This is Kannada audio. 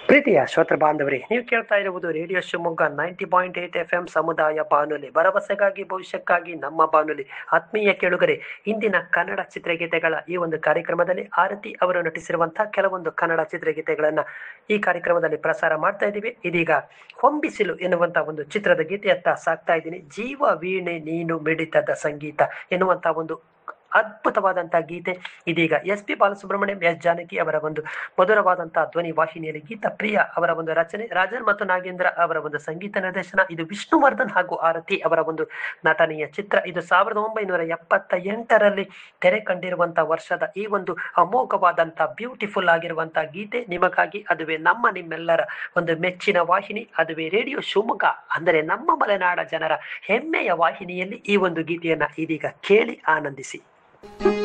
ಪ್ರೀತಿಯ ಶ್ರೋತೃ ಬಾಂಧವರೇ ನೀವು ಕೇಳ್ತಾ ಇರುವುದು radio Shivamogga ninety point eight F M ಸಮುದಾಯ ಬಾನುಲಿ ಭರವಸೆಗಾಗಿ ಭವಿಷ್ಯಕ್ಕಾಗಿ ನಮ್ಮ ಬಾನುಲಿ ಆತ್ಮೀಯ ಕೇಳುಗರೆ ಇಂದಿನ ಕನ್ನಡ ಚಿತ್ರಗೀತೆಗಳ ಈ ಒಂದು ಕಾರ್ಯಕ್ರಮದಲ್ಲಿ ಆರತಿ ಅವರು ನಟಿಸಿರುವಂತಹ ಕೆಲವೊಂದು ಕನ್ನಡ ಚಿತ್ರಗೀತೆಗಳನ್ನ ಈ ಕಾರ್ಯಕ್ರಮದಲ್ಲಿ ಪ್ರಸಾರ ಮಾಡ್ತಾ ಇದ್ದೀವಿ ಇದೀಗ ಹೊಂಬಿಸಿಲು ಎನ್ನುವಂತ ಒಂದು ಚಿತ್ರದ ಗೀತೆಯತ್ತ ಸಾಕ್ತಾ ಇದ್ದೀನಿ ಜೀವ ವೀಣೆ ನೀನು ಮಿಡಿತದ ಸಂಗೀತ ಎನ್ನುವಂತ ಒಂದು ಅದ್ಭುತವಾದಂತಹ ಗೀತೆ ಇದೀಗ S P Balasubrahmanyam S Janaki ಅವರ ಒಂದು ಮಧುರವಾದಂತಹ ಧ್ವನಿ ವಾಹಿನಿಯಲ್ಲಿ ಗೀತ ಪ್ರಿಯ ಅವರ ಒಂದು ರಚನೆ ರಾಜನ್ ಮತ್ತು ನಾಗೇಂದ್ರ ಅವರ ಒಂದು ಸಂಗೀತ ನಿರ್ದೇಶನ ಇದು ವಿಷ್ಣುವರ್ಧನ್ ಹಾಗೂ ಆರತಿ ಅವರ ಒಂದು ನಟನೆಯ ಚಿತ್ರ ಇದು ಸಾವಿರದ ಒಂಬೈನೂರ ಎಪ್ಪತ್ತ ಎಂಟರಲ್ಲಿ ತೆರೆ ಕಂಡಿರುವಂತಹ ವರ್ಷದ ಈ ಒಂದು ಅಮೋಘವಾದಂತಹ ಬ್ಯೂಟಿಫುಲ್ ಆಗಿರುವಂತಹ ಗೀತೆ ನಿಮಗಾಗಿ ಅದುವೇ ನಮ್ಮ ನಿಮ್ಮೆಲ್ಲರ ಒಂದು ಮೆಚ್ಚಿನ ವಾಹಿನಿ ಅದುವೇ ರೇಡಿಯೋ ಶಿವಮೊಗ್ಗ ಅಂದರೆ ನಮ್ಮ ಮಲೆನಾಡ ಜನರ ಹೆಮ್ಮೆಯ ವಾಹಿನಿಯಲ್ಲಿ ಈ ಒಂದು ಗೀತೆಯನ್ನ ಇದೀಗ ಕೇಳಿ ಆನಂದಿಸಿ